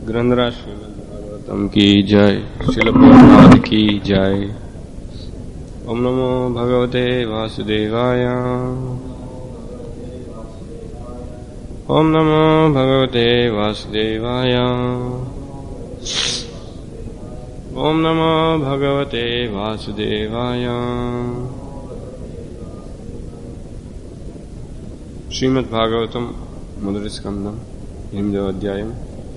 ग्रंथराज श्रीमद् भागवतम की जय शिल प्रभुपाद की जय ओम नमो भगवते वासुदेवाय ओम नमो भगवते वासुदेवाय ओम नमो भगवते वासुदेवाय శ్రీమద్ భాగవతం మొదటి స్కందం ఎనిమిదవ అధ్యాయం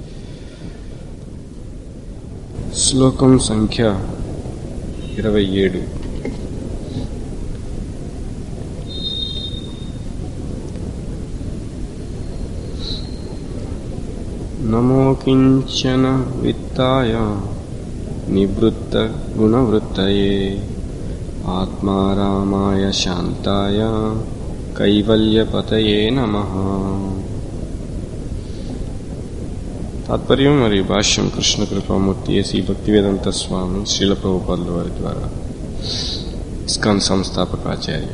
శ్లోకం సంఖ్య ఇరవై ఏడు నమో కించన విత్తాయ నివృత్త గుణవృత్తయే ఆత్మారామాయ శాంతాయ కైవల్యపతయే నమ తాత్పర్యం మరియు భాష్యం కృష్ణ కృపామూర్తి శ్రీ భక్తివేదంత స్వామి శ్రీల ప్రభుపాదుల వారి ద్వారా ఇస్కాన్ సంస్థాపకాచార్య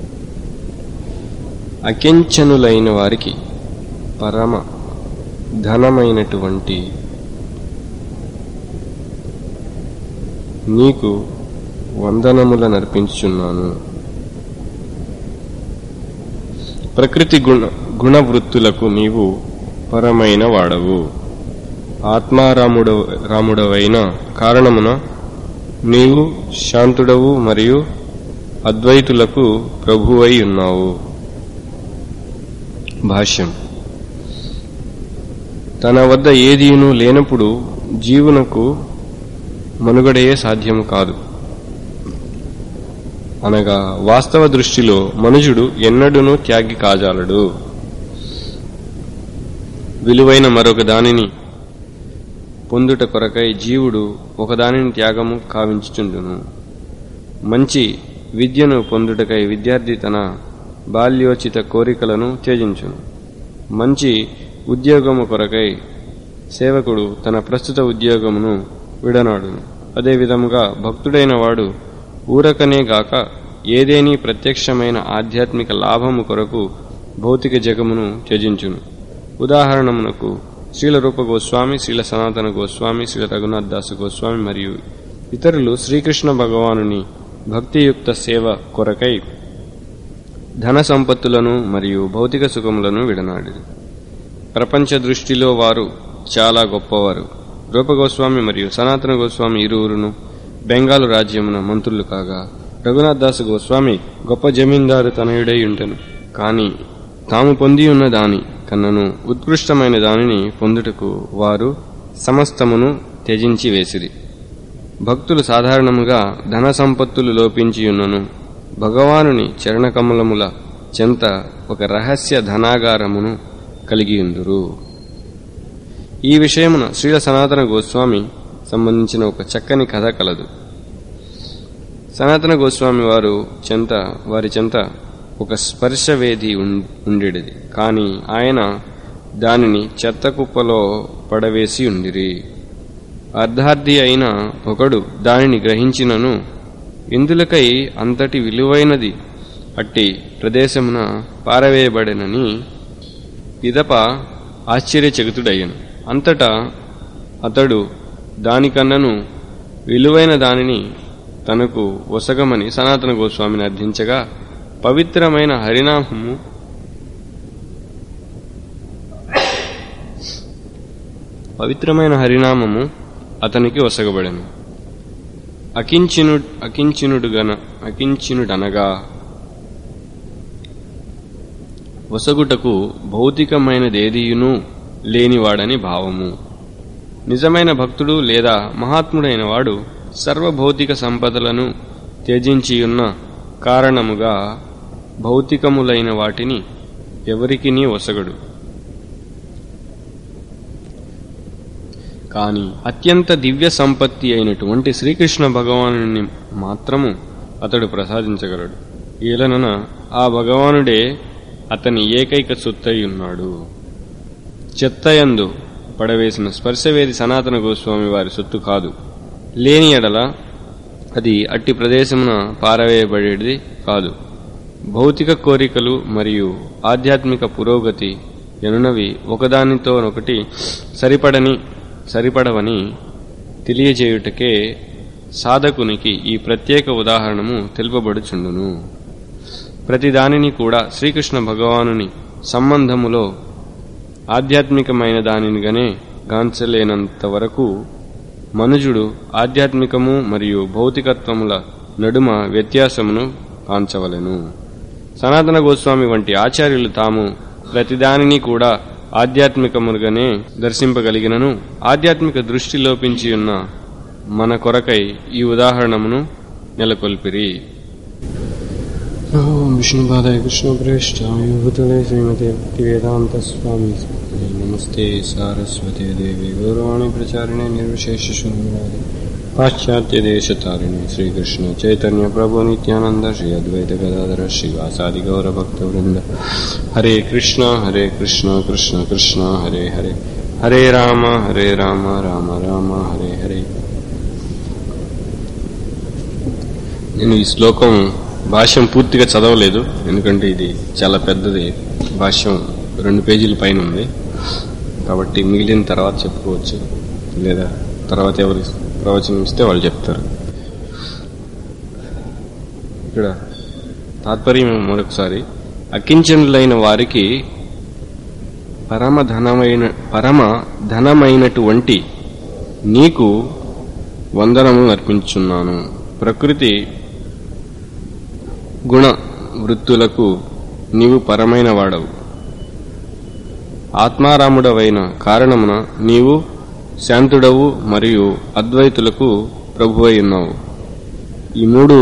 అకించనులైన వారికి పరమ ధనమైనటువంటి నీకు వందనముల నర్పించుచున్నాను ప్రకృతి గుణ గుణవృత్తులకు నీవు పరమైన వాడవు ఆత్మారాముడ రాముడవైన కారణమున నీవు శాంతుడవు మరియు అద్వైతులకు ప్రభువై ఉన్నావు భాష్యం తన వద్ద ఏదీను లేనప్పుడు జీవునకు మనుగడయే సాధ్యము కాదు అనగా వాస్తవ దృష్టిలో మనుషుడు ఎన్నడూనూ త్యాగి కాజాలడు విలువైన మరొక దానిని పొందుట కొరకై జీవుడు ఒకదానిని త్యాగము కావించుచుండును మంచి విద్యను పొందుటకై విద్యార్థి తన బాల్యోచిత కోరికలను త్యజించును మంచి ఉద్యోగము కొరకై సేవకుడు తన ప్రస్తుత ఉద్యోగమును విడనాడును అదేవిధముగా భక్తుడైన వాడు ఊరకనే గాక ఏదేని ప్రత్యక్షమైన ఆధ్యాత్మిక లాభము కొరకు భౌతిక జగమును త్యజించును ఉదాహరణమునకు శ్రీల రూప గోస్వామి శ్రీల సనాతన గోస్వామి శ్రీల రఘునాథ్ దాసు గోస్వామి మరియు ఇతరులు శ్రీకృష్ణ భగవానుని భక్తియుక్త సేవ కొరకై ధన సంపత్తులను మరియు భౌతిక సుఖములను విడనాడిరు ప్రపంచ దృష్టిలో వారు చాలా గొప్పవారు రూపగోస్వామి మరియు సనాతన గోస్వామి ఇరువురును బెంగాలు రాజ్యమున మంత్రులు కాగా రఘునాథ్ దాస్ గోస్వామి గొప్ప జమీందారు తనయుడై ఉంటెను కాని తాము పొంది ఉన్న దాని కన్నను ఉత్కృష్టమైన దానిని పొందుటకు వారు సమస్తమును త్యజించి వేసిరి భక్తులు సాధారణముగా ధన సంపత్తులు లోపించి ఉన్నను భగవానుని చరణకమలముల చెంత ఒక రహస్య ధనాగారమును కలిగియుందురు ఈ విషయమున శ్రీల సనాతన గోస్వామి సంబంధించిన ఒక చక్కని కథ కలదు సనాతన గోస్వామి వారు చెంత వారి చెంత ఒక స్పర్శవేది ఉండేది కాని ఆయన దానిని చెత్త కుప్పలో పడవేసి ఉండిరి అర్ధార్థి అయిన ఒకడు దానిని గ్రహించినను ఇందులకై అంతటి విలువైనది అట్టి ప్రదేశమున పారవేయబడెనని పిదప ఆశ్చర్యచకితుడయ్యను అంతటా అతడు దానికన్నను విలువైన దానిని తనకు ఒసగమని సనాతన గోస్వామిని అర్థించగా పవిత్రమైన హరినామము పవిత్రమైన హరినామము అతనికి ఒసగబడెను అకించిను అకించినుడుగన అకించినుడనగా ఒసగుటకు భౌతికమైనదేదియును లేనివాడని భావము నిజమైన భక్తుడు లేదా మహాత్ముడైన వాడు సర్వభౌతిక సంపదలను త్యజించియున్న కారణముగా భౌతికములైన వాటిని ఎవరికినీ ఒసగడు కాని అత్యంత దివ్య సంపత్తి అయినటువంటి శ్రీకృష్ణ భగవాను మాత్రము అతడు ప్రసాదించగలడు ఈలనన ఆ భగవానుడే అతని ఏకైక సొత్తై ఉన్నాడు చెత్తయందు పడవేసిన స్పర్శవేది సనాతన గోస్వామి వారి సొత్తు కాదు లేని ఎడల అది అట్టి ప్రదేశమున పారవేయబడేది కాదు భౌతిక కోరికలు మరియు ఆధ్యాత్మిక పురోగతి ఎనునవి ఒకదానితోనొకటి సరిపడని సరిపడవని తెలియజేయుటకే సాధకునికి ఈ ప్రత్యేక ఉదాహరణము తెలుపబడుచుండును ప్రతిదానిని కూడా శ్రీకృష్ణ భగవానుని సంబంధములో ఆధ్యాత్మికమైన దానినిగానే గాంచలేనంత వరకు మనుజుడు ఆధ్యాత్మికము మరియు భౌతికత్వముల నడుమ వ్యత్యాసమును కాంచవలెను సనాతన గోస్వామి వంటి ఆచార్యులు తాము ప్రతిదానిని కూడా ఆధ్యాత్మికముగానే దర్శింపగలిగినను ఆధ్యాత్మిక దృష్టి లోపించి ఉన్న మన కొరకై ఈ ఉదాహరణమును నెలకొల్పిరి ఓం విష్ణుపాదాయ కృష్ణప్రేష్టాయ భూతలే శ్రీమతే భక్తివేదాంత స్వామి నమస్తే సారస్వతే దేవి గౌరవాణి ప్రచారిణే నిర్విశేష శూన్యవాది పాశ్చాత్య దేశతారిణి శ్రీకృష్ణ చైతన్య ప్రభు నిత్యానంద శ్రీ అద్వైత గదాధర శ్రీవాసాది గౌర భక్త వృంద హరే కృష్ణ హరే కృష్ణ కృష్ణ కృష్ణ హరే హరే హరే రామ హరే రామ రామ రామ హరే హరే నేను ఈ శ్లోకం భాష్యం పూర్తిగా చదవలేదు ఎందుకంటే ఇది చాలా పెద్దది భాష్యం రెండు పేజీల పైన ఉంది కాబట్టి మిగిలిన తర్వాత చెప్పుకోవచ్చు లేదా తర్వాత ఎవరు ప్రవచనం ఇస్తే వాళ్ళు చెప్తారు ఇక్కడ తాత్పర్యం మరొకసారి అకించనులైన వారికి పరమ ధనమైన పరమ ధనమైనటువంటి నీకు వందనము అర్పించున్నాను ప్రకృతి గుణ వృత్తులకు నీవు పరమైన వాడవు ఆత్మారాముడవైన కారణమున నీవు శాంతుడవు మరియు అద్వైతులకు ప్రభువై ఉన్నావు ఈ మూడు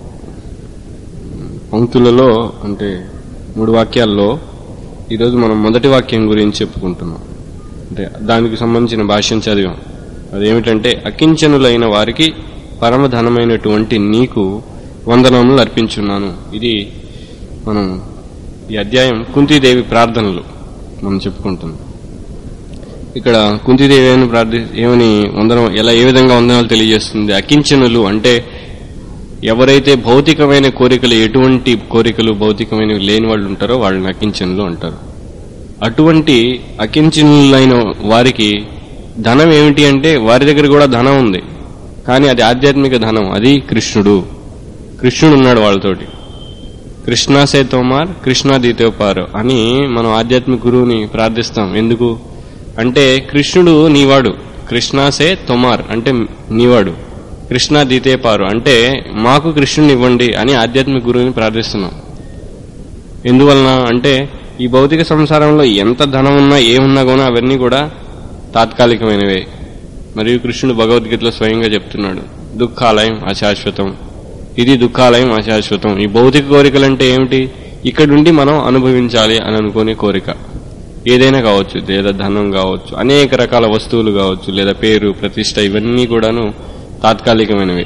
పంక్తులలో అంటే మూడు వాక్యాల్లో ఈరోజు మనం మొదటి వాక్యం గురించి చెప్పుకుంటున్నాం అంటే దానికి సంబంధించిన భాష్యం చదివాం అదేమిటంటే అకించనులైన వారికి పరమధనమైనటువంటి నీకు వందనములు అర్పించున్నాను ఇది మనం ఈ అధ్యాయం కుంతీదేవి ప్రార్థనలు మనం చెప్పుకుంటున్నాం ఇక్కడ కుంతీదేవి ఏమని ప్రార్థి ఏమని వందనం ఎలా ఏ విధంగా వందనాలు తెలియజేస్తుంది అకించనులు అంటే ఎవరైతే భౌతికమైన కోరికలు ఎటువంటి కోరికలు భౌతికమైనవి లేని వాళ్ళు ఉంటారో వాళ్ళని అకించనులు అంటారు అటువంటి అకించనులైన వారికి ధనం ఏమిటి అంటే వారి దగ్గర కూడా ధనం ఉంది కానీ అది ఆధ్యాత్మిక ధనం అది కృష్ణుడు కృష్ణుడు ఉన్నాడు వాళ్ళతోటి కృష్ణాసే తోమార్ కృష్ణా దీతోపారు అని మనం ఆధ్యాత్మిక గురువుని ప్రార్థిస్తాం ఎందుకు అంటే కృష్ణుడు నీవాడు కృష్ణాసే తొమార్ అంటే నీవాడు కృష్ణా దీతేపారు అంటే మాకు కృష్ణుని ఇవ్వండి అని ఆధ్యాత్మిక గురువుని ప్రార్థిస్తున్నాం ఎందువలన అంటే ఈ భౌతిక సంసారంలో ఎంత ధనం ఉన్నా ఏమున్నా కూడా అవన్నీ కూడా తాత్కాలికమైనవే మరియు కృష్ణుడు భగవద్గీతలో స్వయంగా చెప్తున్నాడు దుఃఖాలయం అశాశ్వతం ఇది దుఃఖాలయం అశాశ్వతం ఈ భౌతిక కోరికలంటే ఏమిటి ఇక్కడుండి మనం అనుభవించాలి అని అనుకునే కోరిక ఏదైనా కావచ్చు లేదా ధనం కావచ్చు అనేక రకాల వస్తువులు కావచ్చు లేదా పేరు ప్రతిష్ట ఇవన్నీ కూడాను తాత్కాలికమైనవి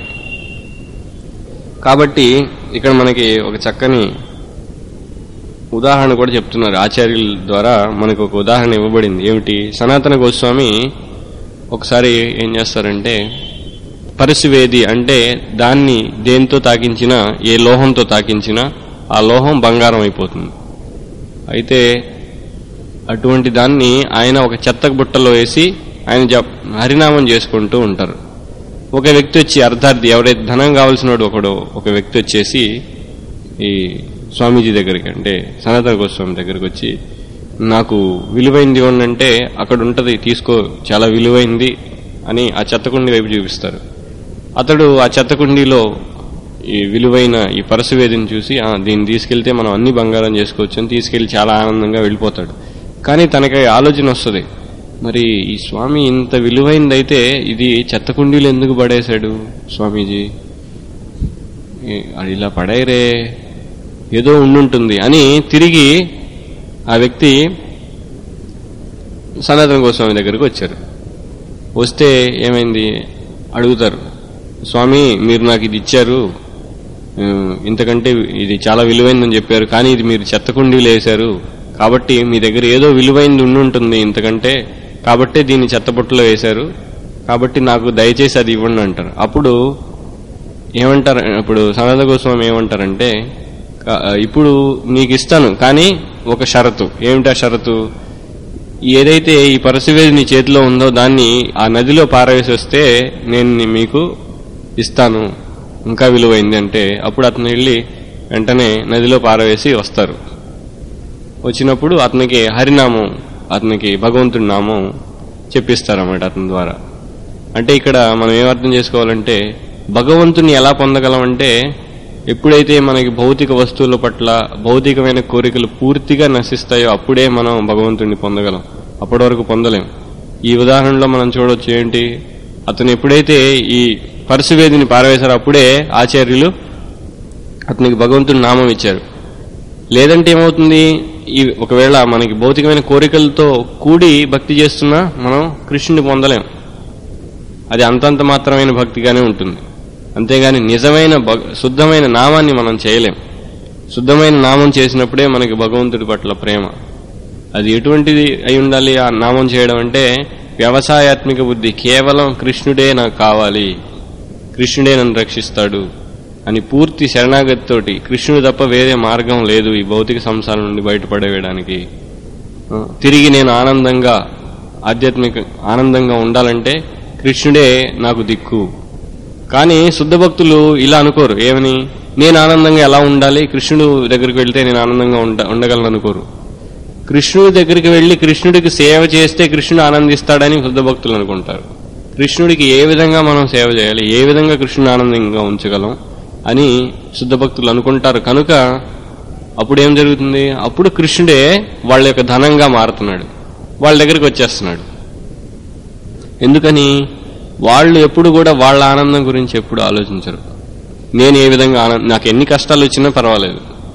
కాబట్టి ఇక్కడ మనకి ఒక చక్కని ఉదాహరణ కూడా చెప్తున్నారు ఆచార్యుల ద్వారా మనకు ఒక ఉదాహరణ ఇవ్వబడింది ఏమిటి సనాతన గోస్వామి ఒకసారి ఏం చేస్తారంటే పరిసివేది అంటే దాన్ని దేంతో తాకించినా ఏ లోహంతో తాకించినా ఆ లోహం బంగారం అయిపోతుంది అయితే అటువంటి దాన్ని ఆయన ఒక చెత్త బుట్టలో వేసి ఆయన జప్ హరినామం చేసుకుంటూ ఉంటారు ఒక వ్యక్తి వచ్చి అర్ధార్థి ఎవరైతే ధనం కావాల్సిన వాడు ఒకడు ఒక వ్యక్తి వచ్చేసి ఈ స్వామీజీ దగ్గరికి అంటే సనాతన గోస్వామి దగ్గరికి వచ్చి నాకు విలువైంది ఇవ్వండి అంటే అక్కడ ఉంటది తీసుకో చాలా విలువైంది అని ఆ చెత్తకుండి వైపు చూపిస్తారు అతడు ఆ చెత్తకుండీలో ఈ విలువైన ఈ పరశువేదిని చూసి "ఆ, దీన్ని తీసుకెళ్తే మనం అన్ని బంగారం చేసుకోవచ్చు అని తీసుకెళ్లి చాలా ఆనందంగా వెళ్ళిపోతాడు కానీ తనకి ఆలోచన వస్తుంది మరి ఈ స్వామి ఇంత విలువైందైతే ఇది చెత్త కుండీలు ఎందుకు పడేశాడు స్వామీజీ ఏ- అది ఇలా పడేరే ఏదో ఉండుంటుంది అని తిరిగి ఆ వ్యక్తి సనాతన గోస్వామి దగ్గరికి వచ్చారు వస్తే ఏమైంది అడుగుతారు స్వామి మీరు నాకు ఇది ఇచ్చారు ఆ, ఇంతకంటే ఇది చాలా విలువైందని చెప్పారు కానీ ఇది మీరు చెత్త కుండీలు వేశారు కాబట్టి మీ దగ్గర ఏదో విలువైంది ఉండి ఉంటుంది ఇంతకంటే కాబట్టే దీన్ని చెత్తబుట్టలో వేశారు కాబట్టి నాకు దయచేసి అది ఇవ్వండి అంటారు అప్పుడు ఏమంటారు ఇప్పుడు సనాతన గోస్వామి ఏమంటారంటే "కా- ఇప్పుడు నీకు ఇస్తాను కానీ ఒక షరతు ఏమిటి ఆ షరతు ఏదైతే ఈ పరశువేది నీ చేతిలో ఉందో దాన్ని ఆ నదిలో పారవేసి వస్తే నేను ని- మీకు ఇస్తాను ఇంకా విలువైంది అంటే అప్పుడు అతను వెళ్ళి వెంటనే నదిలో పారవేసి వస్తారు వచ్చినప్పుడు అతనికి హరినామం అతనికి భగవంతుడి నామం చెప్పిస్తారన్నమాట అతని ద్వారా అంటే ఇక్కడ మనం ఏం అర్థం చేసుకోవాలంటే భగవంతుని ఎలా పొందగలమంటే ఎప్పుడైతే మనకి భౌతిక వస్తువుల పట్ల భౌతికమైన కోరికలు పూర్తిగా నశిస్తాయో అప్పుడే మనం భగవంతుడిని పొందగలం అప్పటి వరకు పొందలేం ఈ ఉదాహరణలో మనం చూడొచ్చు ఏంటి అతను ఎప్పుడైతే ఈ పరశువేదిని పారవేశారో అప్పుడే ఆచార్యులు అతనికి భగవంతుడి నామం ఇచ్చారు లేదంటే ఏమవుతుంది ఈ ఒకవేళ మనకి భౌతికమైన కోరికలతో కూడి భక్తి చేస్తున్నా మనం కృష్ణుని పొందలేం అది అంతంత మాత్రమైన భక్తిగానే ఉంటుంది అంతేగాని నిజమైన భగ- శుద్ధమైన నామాన్ని మనం చేయలేం శుద్ధమైన నామం చేసినప్పుడే మనకి భగవంతుడి పట్ల ప్రేమ అది ఎటువంటిది అయి ఉండాలి ఆ నామం చేయడం అంటే వ్యవసాయాత్మిక బుద్ధి కేవలం కృష్ణుడే నాకు కావాలి కృష్ణుడే నన్ను రక్షిస్తాడు అని పూర్తి శరణాగతితోటి కృష్ణుడు తప్ప వేరే మార్గం లేదు ఈ భౌతిక సంసారం నుండి బయటపడవేయడానికి ఆ, తిరిగి నేను ఆనందంగా ఆధ్యాత్మిక ఆనందంగా ఉండాలంటే కృష్ణుడే నాకు దిక్కు కానీ శుద్ధ భక్తులు ఇలా అనుకోరు ఏమని నేను ఆనందంగా ఎలా ఉండాలి కృష్ణుడు దగ్గరికి వెళ్తే నేను ఆనందంగా ఉండ ఉండగలను అనుకోరు కృష్ణుడి దగ్గరికి వెళ్లి కృష్ణుడికి సేవ చేస్తే కృష్ణుడు ఆనందిస్తాడని శుద్ధ భక్తులు అనుకుంటారు కృష్ణుడికి ఏ విధంగా మనం సేవ చేయాలి ఏ విధంగా కృష్ణుడు ఆనందంగా ఉంచగలం అని శుద్ధ భక్తులు అనుకుంటారు కనుక అప్పుడు ఏం జరుగుతుంది అప్పుడు కృష్ణుడే వాళ్ళ యొక్క ధనంగా మారుతున్నాడు వాళ్ళ దగ్గరికి వచ్చేస్తున్నాడు ఎందుకని వాళ్ళు ఎప్పుడు కూడా వాళ్ళ ఆనందం గురించి ఎప్పుడు ఆలోచించరు నేను ఏ విధంగా ఆనంద నాకు ఎన్ని కష్టాలు వచ్చినా పర్వాలేదు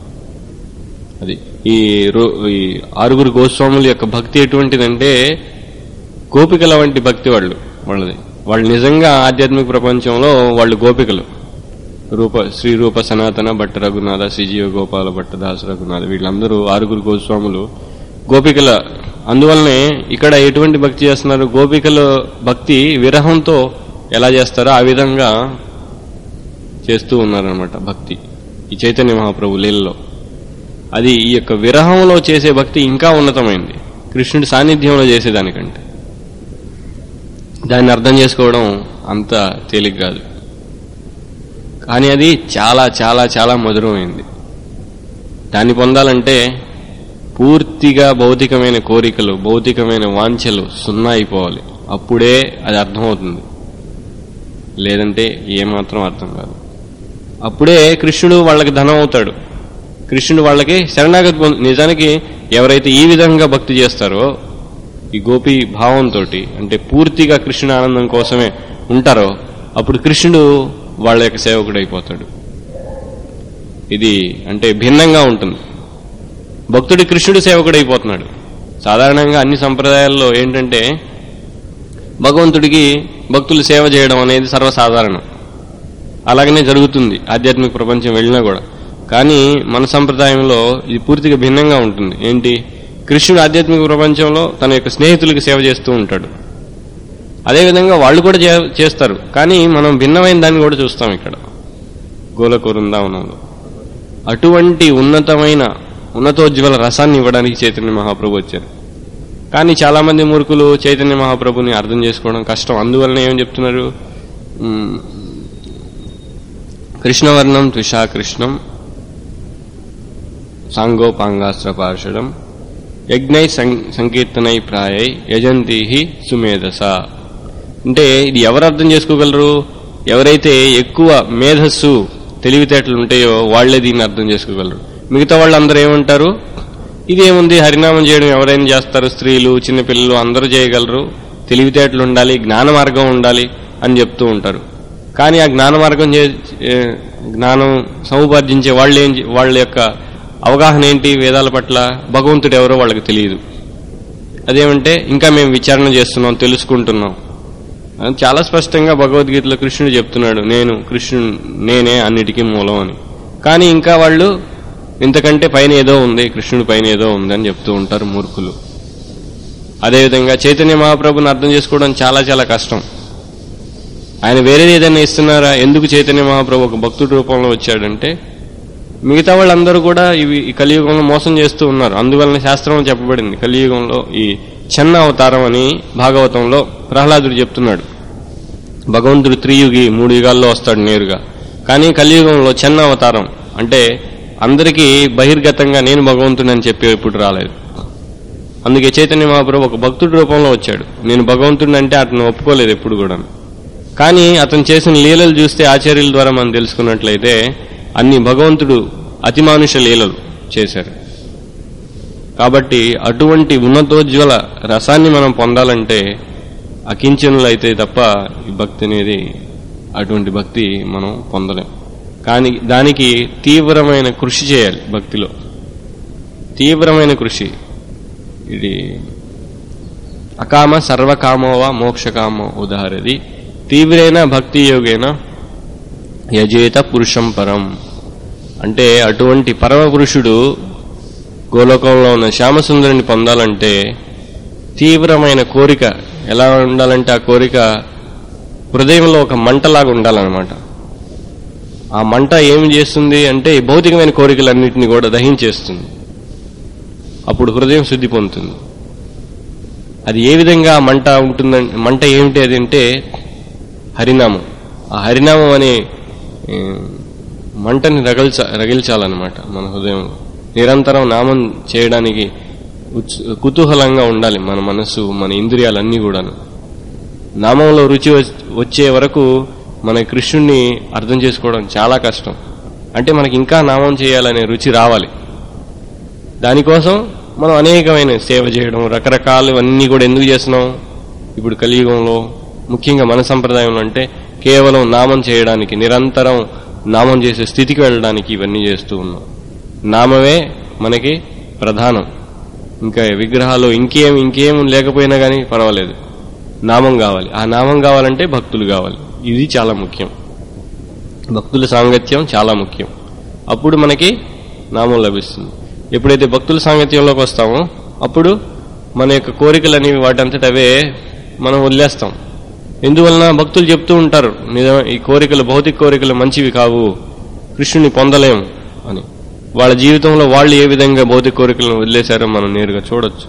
అది ఈ రో- ఈ ఆరుగురు గోస్వాముల యొక్క భక్తి ఎటువంటిదంటే గోపికల వంటి భక్తి వాళ్ళు వాళ్ళది వాళ్ళు నిజంగా ఆధ్యాత్మిక ప్రపంచంలో వాళ్ళు గోపికలు రూప శ్రీ రూప సనాతన భట్ట రఘునాథ శ్రీజీవ గోపాల భట్ట దాస రఘునాథ వీళ్ళందరూ ఆరుగురు గోస్వాములు గోపికల అందువల్లనే ఇక్కడ ఎటువంటి భక్తి చేస్తున్నారు గోపికల భక్తి విరహంతో ఎలా చేస్తారో ఆ విధంగా చేస్తూ ఉన్నారనమాట భక్తి ఈ చైతన్య మహాప్రభు లీలలో అది ఈ యొక్క విరహంలో చేసే భక్తి ఇంకా ఉన్నతమైంది కృష్ణుడి సాన్నిధ్యంలో చేసేదానికంటే దాన్ని అర్థం చేసుకోవడం అంత తేలిక కాదు కానీ అది చాలా చాలా చాలా మధురమైంది దాన్ని పొందాలంటే పూర్తిగా భౌతికమైన కోరికలు భౌతికమైన వాంఛలు సున్నా అయిపోవాలి అప్పుడే అది అర్థమవుతుంది లేదంటే ఏమాత్రం అర్థం కాదు అప్పుడే కృష్ణుడు వాళ్ళకి ధనం అవుతాడు కృష్ణుడు వాళ్ళకి శరణాగతి పొందు నిజానికి ఎవరైతే ఈ విధంగా భక్తి చేస్తారో ఈ గోపి భావంతో అంటే పూర్తిగా కృష్ణుని ఆనందం కోసమే ఉంటారో అప్పుడు కృష్ణుడు వాళ్ళ యొక్క సేవకుడు అయిపోతాడు ఇది అంటే భిన్నంగా ఉంటుంది భక్తుడి కృష్ణుడు సేవకుడు అయిపోతున్నాడు సాధారణంగా అన్ని సంప్రదాయాల్లో ఏంటంటే భగవంతుడికి భక్తులు సేవ చేయడం అనేది సర్వసాధారణం అలాగనే జరుగుతుంది ఆధ్యాత్మిక ప్రపంచం వెళ్ళినా కూడా కానీ మన సంప్రదాయంలో ఇది పూర్తిగా భిన్నంగా ఉంటుంది ఏంటి కృష్ణుడు ఆధ్యాత్మిక ప్రపంచంలో తన యొక్క స్నేహితులకి సేవ చేస్తూ ఉంటాడు అదేవిధంగా వాళ్ళు కూడా చే- చేస్తారు కానీ మనం భిన్నమైన దాన్ని కూడా చూస్తాం ఇక్కడ గోలక వృందావనంలో అటువంటి ఉన్నతమైన ఉన్నతోజ్వల రసాన్ని ఇవ్వడానికి చైతన్య మహాప్రభు వచ్చారు కానీ చాలా మంది మూర్ఖులు చైతన్య మహాప్రభుని అర్థం చేసుకోవడం కష్టం అందువలన ఏం చెప్తున్నారు ఉమ్, కృష్ణవర్ణం త్రిషా కృష్ణం సాంగోపాంగాస్త్ర పార్షడం యజ్ఞై సం- సంకీర్తనై ప్రాయై యజంతి సుమేధస అంటే ఇది ఎవరు అర్థం చేసుకోగలరు ఎవరైతే ఎక్కువ మేధస్సు తెలివితేటలు ఉంటాయో వాళ్లే దీన్ని అర్థం చేసుకోగలరు మిగతా వాళ్ళందరూ ఏమంటారు ఇదేముంది హరినామం చేయడం ఎవరైనా చేస్తారు స్త్రీలు చిన్నపిల్లలు అందరూ చేయగలరు తెలివితేటలు ఉండాలి జ్ఞాన మార్గం ఉండాలి అని చెప్తూ ఉంటారు కానీ ఆ జ్ఞాన మార్గం చే ఏ, జ్ఞానం సముపార్జించే వాళ్ళు ఏం చే- వాళ్ళ యొక్క అవగాహన ఏంటి వేదాల పట్ల భగవంతుడు ఎవరో వాళ్ళకి తెలియదు అదేమంటే ఇంకా మేము విచారణ చేస్తున్నాం తెలుసుకుంటున్నాం అని చాలా స్పష్టంగా భగవద్గీతలో కృష్ణుడు చెప్తున్నాడు నేను కృష్ణుడు నేనే అన్నిటికీ మూలం అని కానీ ఇంకా వాళ్ళు ఇంతకంటే పైన ఏదో ఉంది కృష్ణుడి పైన ఏదో ఉంది అని చెప్తూ ఉంటారు మూర్ఖులు అదేవిధంగా చైతన్య మహాప్రభుని అర్థం చేసుకోవడం చాలా చాలా కష్టం ఆయన వేరేది ఏదైనా ఇస్తున్నారా ఎందుకు చైతన్య మహాప్రభు ఒక భక్తుడి రూపంలో వచ్చాడంటే మిగతా వాళ్ళందరూ కూడా ఇవి ఈ కలియుగంలో మోసం చేస్తూ ఉన్నారు అందువలన శాస్త్రం చెప్పబడింది కలియుగంలో ఈ చెన్న అవతారం అని భాగవతంలో ప్రహ్లాదుడు చెప్తున్నాడు భగవంతుడు త్రియుగి మూడు యుగాల్లో వస్తాడు నేరుగా కానీ కలియుగంలో చెన్న అవతారం అంటే అందరికీ బహిర్గతంగా నేను భగవంతుని అని చెప్పి ఎప్పుడు రాలేదు అందుకే చైతన్య మహాప్రభు ఒక భక్తుడి రూపంలో వచ్చాడు నేను భగవంతుడిని అంటే అతను ఒప్పుకోలేదు ఎప్పుడు కూడా కానీ అతను చేసిన లీలలు చూస్తే ఆచార్యుల ద్వారా మనం తెలుసుకున్నట్లయితే అన్ని భగవంతుడు అతిమానుష లీలలు చేశారు కాబట్టి అటువంటి ఉన్నతోజ్వల రసాన్ని మనం పొందాలంటే అకించనులు అయితే తప్ప ఈ భక్తి అనేది అటువంటి భక్తి మనం పొందలేం కానీ దానికి తీవ్రమైన కృషి చేయాలి భక్తిలో తీవ్రమైన కృషి ఇది అకామ సర్వకామోవా మోక్షకామో ఉదాహరది తీవ్రైన భక్తి యోగేన యజేత పురుషం పరం అంటే అటువంటి పరమ పురుషుడు గోలోకంలో ఉన్న శ్యామసుందరిని పొందాలంటే తీవ్రమైన కోరిక ఎలా ఉండాలంటే ఆ కోరిక హృదయంలో ఒక మంటలాగా ఉండాలన్నమాట ఆ మంట ఏం చేస్తుంది అంటే ఈ భౌతికమైన కోరికలన్నింటినీ కూడా దహించేస్తుంది అప్పుడు హృదయం శుద్ధి పొందుతుంది అది ఏ విధంగా ఆ మంట ఉంటుందంటే మంట ఏమిటి అది అంటే హరినామం ఆ హరినామం అనే ఏ, మంటని రగల్చ రగిల్చాలన్నమాట మన హృదయంలో నిరంతరం నామం చేయడానికి ఉత్సు- కుతూహలంగా ఉండాలి మన మనస్సు మన ఇంద్రియాలన్నీ కూడాను నామంలో రుచి వచ్- వచ్చే వరకు మన కృష్ణుణ్ణి అర్థం చేసుకోవడం చాలా కష్టం అంటే మనకి ఇంకా నామం చేయాలనే రుచి రావాలి దానికోసం మనం అనేకమైన సేవ చేయడం రకరకాలు అన్నీ కూడా ఎందుకు చేస్తున్నాం ఇప్పుడు కలియుగంలో ముఖ్యంగా మన సంప్రదాయంలో అంటే కేవలం నామం చేయడానికి నిరంతరం నామం చేసే స్థితికి వెళ్ళడానికి ఇవన్నీ చేస్తూ ఉన్నాం నామమే మనకి ప్రధానం ఇంకా విగ్రహాలు ఇంకేం ఇంకేం లేకపోయినా కానీ పర్వాలేదు నామం కావాలి ఆ నామం కావాలంటే భక్తులు కావాలి ఇది చాలా ముఖ్యం భక్తుల సాంగత్యం చాలా ముఖ్యం అప్పుడు మనకి నామం లభిస్తుంది ఎప్పుడైతే భక్తుల సాంగత్యంలోకి వస్తామో అప్పుడు మన యొక్క కోరికలు అనేవి వాటంతట అవే మనం వదిలేస్తాం ఎందువలన భక్తులు చెప్తూ ఉంటారు నిజం ఈ కోరికలు భౌతిక కోరికలు మంచివి కావు కృష్ణుని పొందలేం అని వాళ్ళ జీవితంలో వాళ్ళు ఏ విధంగా భౌతిక కోరికలను వదిలేశారో మనం నేరుగా చూడొచ్చు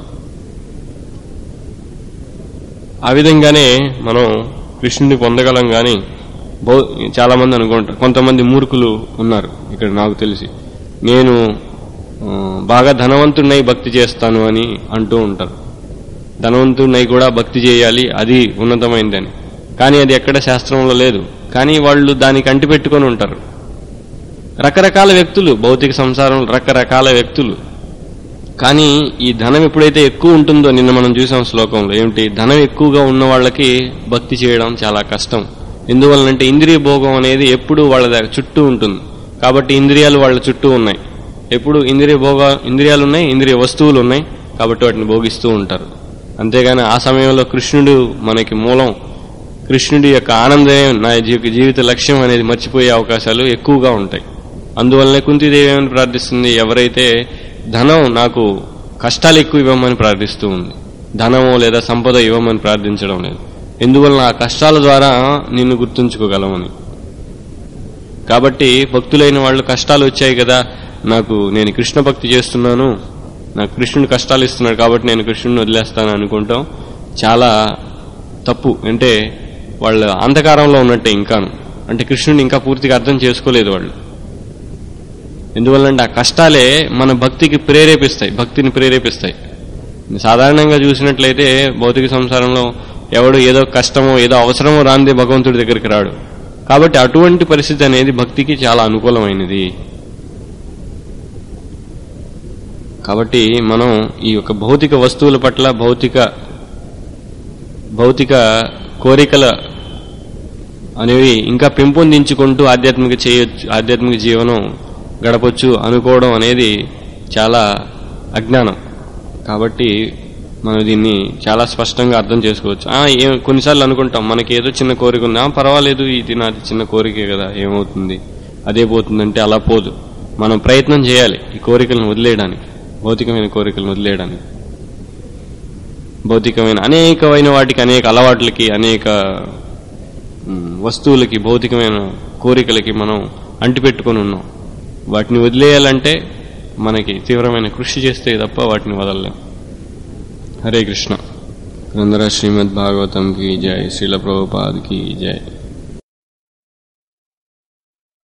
ఆ విధంగానే మనం కృష్ణుని పొందగలం గాని బౌ చాలా మంది అనుకుంటారు కొంతమంది మూర్ఖులు ఉన్నారు ఇక్కడ నాకు తెలిసి నేను ఆ, బాగా ధనవంతుడినై భక్తి చేస్తాను అని అంటూ ఉంటారు ధనవంతుడినై కూడా భక్తి చేయాలి అది ఉన్నతమైందని కానీ అది ఎక్కడ శాస్త్రంలో లేదు కానీ వాళ్ళు దానికి అంటిపెట్టుకొని ఉంటారు రకరకాల వ్యక్తులు భౌతిక సంసారం రకరకాల వ్యక్తులు కానీ ఈ ధనం ఎప్పుడైతే ఎక్కువ ఉంటుందో నిన్న మనం చూసాం శ్లోకంలో ఏమిటి ధనం ఎక్కువగా ఉన్న వాళ్ళకి భక్తి చేయడం చాలా కష్టం ఎందువలనంటే ఇంద్రియ భోగం అనేది ఎప్పుడు వాళ్ళ దగ్గర చుట్టూ ఉంటుంది కాబట్టి ఇంద్రియాలు వాళ్ళ చుట్టూ ఉన్నాయి ఎప్పుడు ఇంద్రియ భోగ ఇంద్రియాలు ఉన్నాయి ఇంద్రియ వస్తువులు ఉన్నాయి కాబట్టి వాటిని భోగిస్తూ ఉంటారు అంతేగాని ఆ సమయంలో కృష్ణుడు మనకి మూలం కృష్ణుడి యొక్క ఆనందమే నా జీ- జీవిత లక్ష్యం అనేది మర్చిపోయే అవకాశాలు ఎక్కువగా ఉంటాయి అందువల్లనే కుంతిదేవి ఏమని ప్రార్థిస్తుంది ఎవరైతే ధనం నాకు కష్టాలు ఎక్కువ ఇవ్వమని ప్రార్థిస్తూ ఉంది ధనము లేదా సంపద ఇవ్వమని ప్రార్థించడం లేదు ఎందువలన ఆ కష్టాల ద్వారా నిన్ను గుర్తుంచుకోగలమని కాబట్టి భక్తులైన వాళ్ళు కష్టాలు వచ్చాయి కదా నాకు నేను కృష్ణ భక్తి చేస్తున్నాను నాకు కృష్ణుడు కష్టాలు ఇస్తున్నాడు కాబట్టి నేను కృష్ణుడిని వదిలేస్తాను అనుకుంటాం చాలా తప్పు అంటే వాళ్ళ అంధకారంలో ఉన్నట్టే ఇంకాను అంటే కృష్ణుడిని ఇంకా పూర్తిగా అర్థం చేసుకోలేదు వాళ్ళు ఎందువల్లంటే ఆ కష్టాలే మన భక్తికి ప్రేరేపిస్తాయి భక్తిని ప్రేరేపిస్తాయి సాధారణంగా చూసినట్లయితే భౌతిక సంసారంలో ఎవడు ఏదో కష్టమో ఏదో అవసరమో రాందే భగవంతుడి దగ్గరికి రాడు కాబట్టి అటువంటి పరిస్థితి అనేది భక్తికి చాలా అనుకూలమైనది కాబట్టి మనం ఈ యొక్క భౌతిక వస్తువుల పట్ల భౌతిక భౌతిక కోరికల అనేవి ఇంకా పెంపొందించుకుంటూ ఆధ్యాత్మిక చేయొచ్చు ఆధ్యాత్మిక జీవనం గడపొచ్చు అనుకోవడం అనేది చాలా అజ్ఞానం కాబట్టి మనం దీన్ని చాలా స్పష్టంగా అర్థం చేసుకోవచ్చు ఆ, ఏం కొన్నిసార్లు అనుకుంటాం మనకి ఏదో చిన్న కోరిక ఉంది ఆ, పర్వాలేదు ఇది నాది చిన్న కోరికే కదా ఏమవుతుంది అదే పోతుందంటే అలా పోదు మనం ప్రయత్నం చేయాలి ఈ కోరికలను వదిలేయడానికి భౌతికమైన కోరికలను వదిలేయడానికి భౌతికమైన అనేకమైన వాటికి అనేక అలవాట్లకి అనేక మ్, వస్తువులకి భౌతికమైన కోరికలకి మనం అంటిపెట్టుకొని ఉన్నాం వాటిని వదిలేయాలంటే మనకి తీవ్రమైన కృషి చేస్తే తప్ప వాటిని వదలలేం హరే కృష్ణ గ్రంథరా శ్రీమద్ భాగవతం కి జై శీల ప్రభుపాద్ కి జై